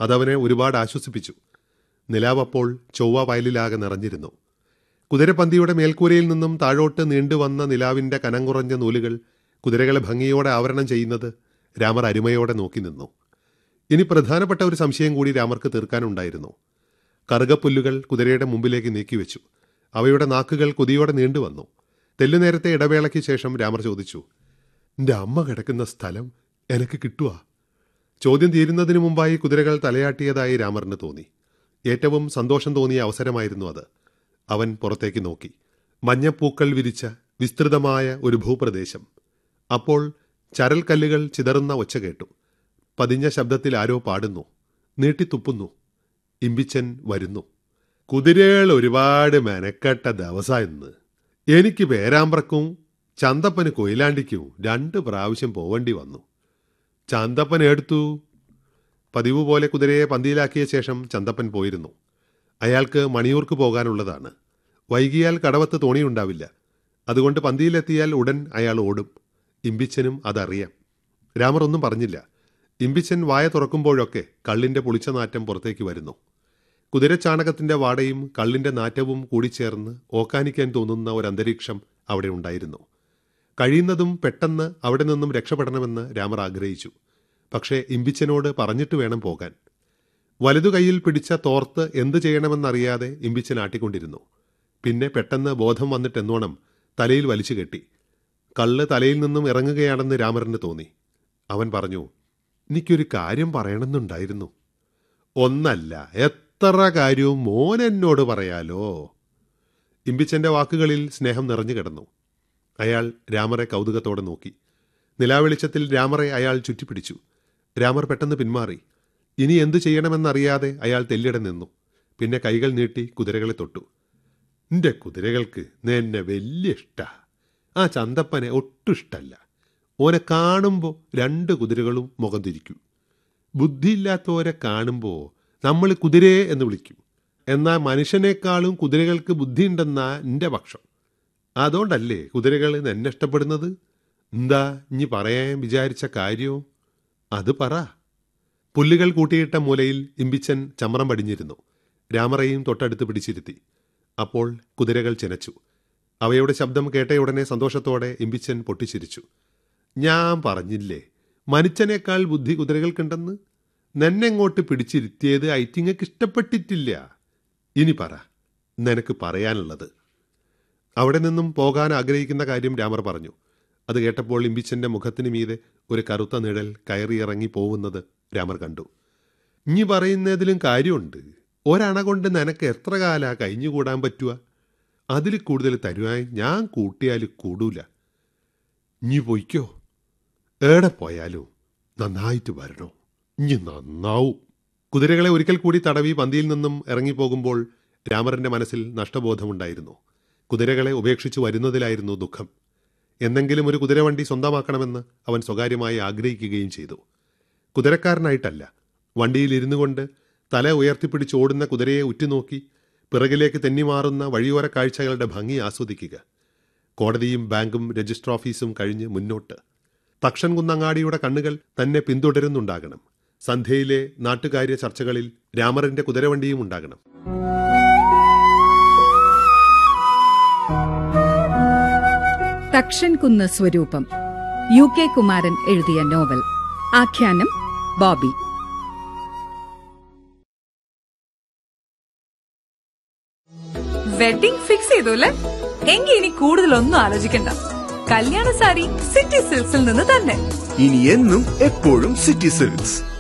അതവനെ ഒരുപാട് ആശ്വസിപ്പിച്ചു നിലാവപ്പോൾ ചൊവ്വ വയലിലാകെ നിറഞ്ഞിരുന്നു കുതിരപ്പന്തിയുടെ മേൽക്കൂരയിൽ നിന്നും താഴോട്ട് നീണ്ടുവന്ന നിലാവിന്റെ കനം കുറഞ്ഞ നൂലുകൾ കുതിരകളെ ഭംഗിയോടെ ആവരണം ചെയ്യുന്നത് രാമർ അരുമയോടെ നോക്കി നിന്നു ഇനി പ്രധാനപ്പെട്ട ഒരു സംശയം കൂടി രാമർക്ക് തീർക്കാനുണ്ടായിരുന്നു കറുകപ്പുല്ലുകൾ കുതിരയുടെ മുമ്പിലേക്ക് നീക്കിവെച്ചു അവയുടെ നാക്കുകൾ കൊതിയോടെ നീണ്ടുവന്നു തെല്ലുനേരത്തെ ഇടവേളയ്ക്ക് ശേഷം രാമർ ചോദിച്ചു എൻ്റെ അമ്മ കിടക്കുന്ന സ്ഥലം എനിക്ക് കിട്ടുവാ ചോദ്യം തീരുന്നതിന് മുമ്പായി കുതിരകൾ തലയാട്ടിയതായി രാമറിന് തോന്നി ഏറ്റവും സന്തോഷം തോന്നിയ അവസരമായിരുന്നു അത് അവൻ പുറത്തേക്ക് നോക്കി മഞ്ഞപ്പൂക്കൾ വിരിച്ച വിസ്തൃതമായ ഒരു ഭൂപ്രദേശം അപ്പോൾ ചരൽക്കല്ലുകൾ ചിതറുന്ന ഒച്ച കേട്ടു പതിഞ്ഞ ശബ്ദത്തിൽ ആരോ പാടുന്നു നീട്ടിത്തുപ്പുന്നു ഇമ്പിച്ചൻ വരുന്നു കുതിരകൾ ഒരുപാട് മെനക്കെട്ട ദിവസം ഇന്ന് എനിക്ക് പേരാമ്പ്രക്കും ചന്തപ്പന് കൊയിലാണ്ടിക്കും രണ്ട് പ്രാവശ്യം പോവേണ്ടി വന്നു ചന്തപ്പൻ എടുത്തു പതിവ് പോലെ കുതിരയെ പന്തിയിലാക്കിയ ശേഷം ചന്തപ്പൻ പോയിരുന്നു അയാൾക്ക് മണിയൂർക്ക് പോകാനുള്ളതാണ് വൈകിയാൽ കടവത്ത് തോണിയുണ്ടാവില്ല അതുകൊണ്ട് പന്തിയിലെത്തിയാൽ ഉടൻ അയാൾ ഓടും ഇമ്പിച്ചനും അതറിയാം രാമർ ഒന്നും പറഞ്ഞില്ല ഇമ്പിച്ചൻ വായ തുറക്കുമ്പോഴൊക്കെ കള്ളിന്റെ പുളിച്ച നാറ്റം പുറത്തേക്ക് വരുന്നു കുതിരച്ചാണകത്തിന്റെ വാടയും കള്ളിന്റെ നാറ്റവും കൂടിച്ചേർന്ന് ഓക്കാനിക്കാൻ തോന്നുന്ന ഒരു അന്തരീക്ഷം അവിടെ ഉണ്ടായിരുന്നു കഴിയുന്നതും പെട്ടെന്ന് അവിടെ നിന്നും രക്ഷപ്പെടണമെന്ന് രാമർ ആഗ്രഹിച്ചു പക്ഷേ ഇമ്പിച്ചനോട് പറഞ്ഞിട്ട് വേണം പോകാൻ വലതു കൈയിൽ പിടിച്ച തോർത്ത് എന്തു ചെയ്യണമെന്നറിയാതെ ഇമ്പിച്ചൻ ആട്ടിക്കൊണ്ടിരുന്നു പിന്നെ പെട്ടെന്ന് ബോധം വന്നിട്ടെന്നോണം തലയിൽ വലിച്ചു കെട്ടി കള്ള് തലയിൽ നിന്നും ഇറങ്ങുകയാണെന്ന് രാമറിന് തോന്നി അവൻ പറഞ്ഞു എനിക്കൊരു കാര്യം പറയണമെന്നുണ്ടായിരുന്നു ഒന്നല്ല എത്ര കാര്യവും മോൻ എന്നോട് പറയാലോ ഇമ്പിച്ചന്റെ വാക്കുകളിൽ സ്നേഹം നിറഞ്ഞു കിടന്നു അയാൾ രാമറെ കൗതുകത്തോടെ നോക്കി നിലാവെളിച്ചത്തിൽ രാമറെ അയാൾ ചുറ്റിപ്പിടിച്ചു രാമർ പെട്ടെന്ന് പിന്മാറി ഇനി എന്തു ചെയ്യണമെന്നറിയാതെ അയാൾ തെല്ലിടെ നിന്നു പിന്നെ കൈകൾ നീട്ടി കുതിരകളെ തൊട്ടു നിന്റെ കുതിരകൾക്ക് എന്നെ വലിയ ഇഷ്ടാ ആ ചന്തപ്പനെ ഒട്ടും ഇഷ്ടല്ല ഓനെ കാണുമ്പോൾ രണ്ട് കുതിരകളും മുഖം തിരിക്കും ബുദ്ധിയില്ലാത്തവരെ കാണുമ്പോൾ നമ്മൾ കുതിരയെ എന്ന് വിളിക്കും എന്നാൽ മനുഷ്യനേക്കാളും കുതിരകൾക്ക് ബുദ്ധിയുണ്ടെന്നാ എൻ്റെ പക്ഷം അതുകൊണ്ടല്ലേ കുതിരകൾ എന്നെ ഇഷ്ടപ്പെടുന്നത് എന്താ ഇനി പറയാൻ വിചാരിച്ച കാര്യവും അത് പറ പുല്ലുകൾ കൂട്ടിയിട്ട മൂലയിൽ ഇമ്പിച്ചൻ ചമ്രം പടിഞ്ഞിരുന്നു രാമറയും തൊട്ടടുത്ത് പിടിച്ചിരുത്തി അപ്പോൾ കുതിരകൾ ചെനച്ചു അവയുടെ ശബ്ദം കേട്ടയുടനെ സന്തോഷത്തോടെ ഇമ്പിച്ചൻ പൊട്ടിച്ചിരിച്ചു ഞാൻ പറഞ്ഞില്ലേ മനുഷ്യനേക്കാൾ ബുദ്ധി കുതിരകൾക്കുണ്ടെന്ന് നിന്നെങ്ങോട്ട് പിടിച്ചിരുത്തിയത് ഐറ്റിങ്ങക്ക് ഇഷ്ടപ്പെട്ടിട്ടില്ല ഇനി പറ നിനക്ക് പറയാനുള്ളത് അവിടെ നിന്നും പോകാൻ ആഗ്രഹിക്കുന്ന കാര്യം രാമർ പറഞ്ഞു അത് കേട്ടപ്പോൾ ഇമ്പിച്ചന്റെ മുഖത്തിന് മീതെ ഒരു കറുത്ത നിഴൽ കയറിയിറങ്ങി പോകുന്നത് രാമർ കണ്ടു ഇനി പറയുന്നതിലും കാര്യമുണ്ട് ഒരണ കൊണ്ട് നിനക്ക് എത്ര കാലാ കഴിഞ്ഞുകൂടാൻ പറ്റുക അതിൽ കൂടുതൽ തരുവാൻ ഞാൻ കൂട്ടിയാൽ കൂടൂല ഇനി പൊയ്ക്കോ ഏടെ പോയാലും നന്നായിട്ട് വരണോ ഇനി നന്നാവും കുതിരകളെ ഒരിക്കൽ കൂടി തടവി പന്തിയിൽ നിന്നും ഇറങ്ങിപ്പോകുമ്പോൾ രാമറിന്റെ മനസ്സിൽ നഷ്ടബോധമുണ്ടായിരുന്നു കുതിരകളെ ഉപേക്ഷിച്ചു വരുന്നതിലായിരുന്നു ദുഃഖം എന്നെങ്കിലും ഒരു കുതിരവണ്ടി സ്വന്തമാക്കണമെന്ന് അവൻ സ്വകാര്യമായി ആഗ്രഹിക്കുകയും ചെയ്തു കുതിരക്കാരനായിട്ടല്ല വണ്ടിയിൽ ഇരുന്നു കൊണ്ട് തല ഉയർത്തിപ്പിടിച്ച് ഓടുന്ന കുതിരയെ ഉറ്റുനോക്കി പിറകിലേക്ക് തെന്നിമാറുന്ന വഴിയോര കാഴ്ചകളുടെ ഭംഗി ആസ്വദിക്കുക കോടതിയും ബാങ്കും രജിസ്റ്റർ ഓഫീസും കഴിഞ്ഞ് മുന്നോട്ട് തക്ഷൻ കുന്നങ്ങാടിയുടെ കണ്ണുകൾ തന്നെ പിന്തുടരുന്നുണ്ടാകണം സന്ധ്യയിലെ നാട്ടുകാര്യ ചർച്ചകളിൽ രാമറിന്റെ കുതിരവണ്ടിയും ഉണ്ടാകണം തക്ഷൻ കുന്ന് സ്വരൂപം യു കെ കുമാരൻ എഴുതിയ നോവൽ ആഖ്യാനം ബോബി വെഡിംഗ് ഫിക്സ് ചെയ്തു അല്ലേ എങ്കിൽ ഇനി കൂടുതലൊന്നും ആലോചിക്കണ്ട കല്യാണ സാരി സിറ്റി സിൽക്സിൽ നിന്ന് തന്നെ ഇനി എന്നും എപ്പോഴും സിറ്റി സിൽക്സ്